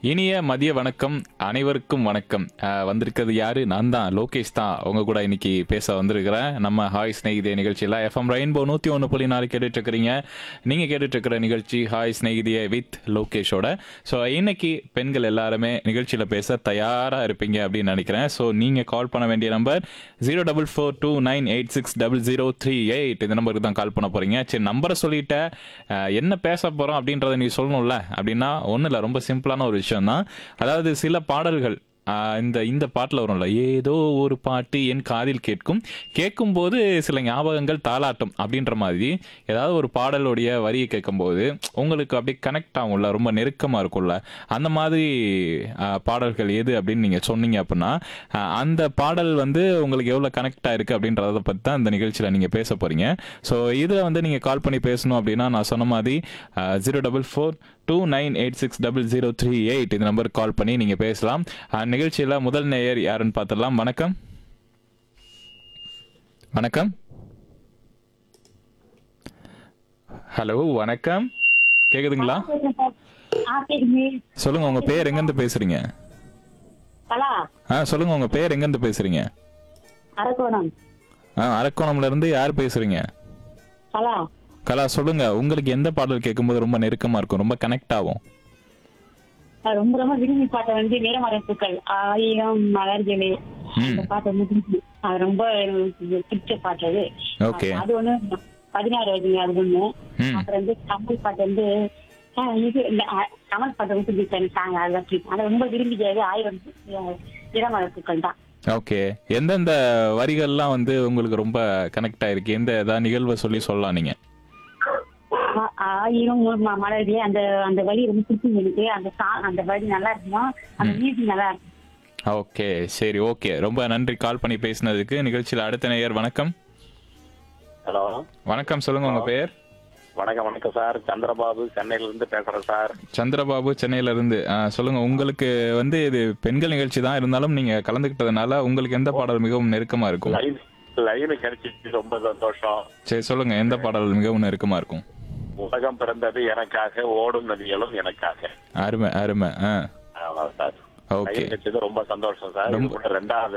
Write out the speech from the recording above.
இனிய மதிய வணக்கம் அனைவருக்கும் வணக்கம் அஹ், வந்திருக்கிறது யாரு நான் தான் லோகேஷ் தான் உங்க கூட இன்னைக்கு பேச வந்திருக்கிறேன் நம்ம ஹாய் ஸ்நேகிதே நிகழ்ச்சியில் எஃப்எம் ரெயின்போ நூற்றி ஒன்று புள்ளி நாலு கேட்டுட்டு இருக்கிறீங்க நீங்கள் கேட்டுட்டு இருக்கிற நிகழ்ச்சி ஹாய் ஸ்நேகிதியே வித் லோகேஷோட ஸோ இன்னைக்கு பெண்கள் எல்லாருமே நிகழ்ச்சியில் பேச தயாராக இருப்பீங்க அப்படின்னு நினைக்கிறேன் ஸோ நீங்கள் கால் பண்ண வேண்டிய number zero double four two nine eight six double zero three eight இந்த நம்பருக்கு தான் கால் பண்ண போகிறீங்க சரி நம்பரை சொல்லிட்டேன் அஹ், என்ன பேச போகிறோம் அப்படின்றத நீ சொல்லணும்ல அப்படின்னா ஒன்றும் இல்லை ரொம்ப சிம்பிளான ஒரு விஷயம் தான் அதாவது சில பாடல்கள் ஆஹ் இந்த இந்த பாட்டில் வரும்ல ஏதோ ஒரு பாட்டு என் காதில் கேட்கும் கேட்கும்போது சில ஞாபகங்கள் தாளாட்டும் அப்படின்ற மாதிரி ஏதாவது ஒரு பாடலுடைய வரியை கேட்கும்போது உங்களுக்கு அப்படியே கனெக்ட் ஆகும்ல ரொம்ப நெருக்கமாக இருக்கும்ல அந்த மாதிரி ஆஹ் பாடல்கள் எது அப்படின்னு நீங்கள் சொன்னீங்க அப்படின்னா ஆஹ் அந்த பாடல் வந்து உங்களுக்கு எவ்வளோ கனெக்ட் ஆயிருக்கு அப்படின்றத பற்றி தான் இந்த நிகழ்ச்சியில் நீங்கள் பேச போகிறீங்க ஸோ இதில் வந்து நீங்கள் கால் பண்ணி பேசணும் அப்படின்னா நான் சொன்ன மாதிரி zero double four two nine eight six double zero three eight இந்த நம்பருக்கு கால் பண்ணி நீங்கள் பேசலாம் அஹ், நிகழ்ச்சியில முதல் நேயர் யாருன்னு பார்த்துடலாம் வணக்கம் வணக்கம் ஹலோ வணக்கம் கேக்குதுங்களா ஆ கேக்குது சொல்லுங்க உங்க பேர் எங்கேருந்து பேசுறீங்க கலா ஆ சொல்லுங்க உங்க பேர் எங்கேருந்து பேசுறீங்க அரக்கோணம் ஆ அரக்கோணம்ல இருந்து யார் பேசுறீங்க கலா கலா சொல்லுங்க உங்களுக்கு எந்த பாடல் கேட்கும்போது ரொம்ப நெருக்கமா இருக்கும் ரொம்ப கனெக்ட் ஆகும் நான் ரொம்ப ரொம்ப விரும்பி பாட்ட வந்து நிறமரப்புகள் ஆயிரம் மலர்களே அந்த பாட்டு வந்து பிடிக்கும். அது ரொம்ப எனக்கு பிடிச்ச பாட்டு அது ஓகே அது ஒண்ணு பதினாறு வயதுங்க அது ஒண்ணு ம் அப்புறம் வந்து கமல் பாட்டு வந்து ஆ, இது இந்த, ஆ, கமல் பாட்டு வந்து பிடிச்ச சாங் அதுதான் பிடிக்கும் அதை ரொம்ப விரும்பி கேது ஆயிரம் நிறமரப்புகள் தான் ஓகே எந்தெந்த வரிகள்லாம் வந்து உங்களுக்கு ரொம்ப கனெக்ட் ஆயிருக்கு எந்த ஏதாவது நிகழ்வை சொல்லி சொல்லலாம் நீங்க ஆ- ஆயிரம் ம- மலர்களே அந்த அந்த வரி ரொம்ப பிடிக்கும் எனக்கு அந்த சாங் அந்த வரி நல்லா இருக்குமா அந்த மியூசிக் நல்லா இருக்கும் ஓகே சரி ஓகே ரொம்ப நன்றி கால் பண்ணி பேசினதுக்கு நிகழ்ச்சியில் அடுத்த நேயர் வணக்கம் ஹலோ வணக்கம் சொல்லுங்க உங்க பேர் வணக்கம் வணக்கம் சார் சந்திரபாபு சென்னையில இருந்து பேசுறேன் சார் சந்திரபாபு சென்னையில இருந்து ஆ, சொல்லுங்க உங்களுக்கு வந்து இது பெண்கள் நிகழ்ச்சி தான் இருந்தாலும் நீங்க கலந்துக்கிட்டதுனால உங்களுக்கு எந்த பாடல் மிகவும் நெருக்கமா இருக்கும் லைவ் லைவ் கிடைச்சிச்சு ரொம்ப சந்தோஷம் சரி சொல்லுங்க எந்த பாடல் மிகவும் நெருக்கமா இருக்கும் உலகம் பிறந்தது எனக்காக ஓடும் நதிகளும் எனக்காக அருமை அருமை ஆ ஆமா சார் ஓகே லைவ் கிடைச்சது ரொம்ப சந்தோஷம் சார் ரொம்ப- இது கூட ரெண்டாவது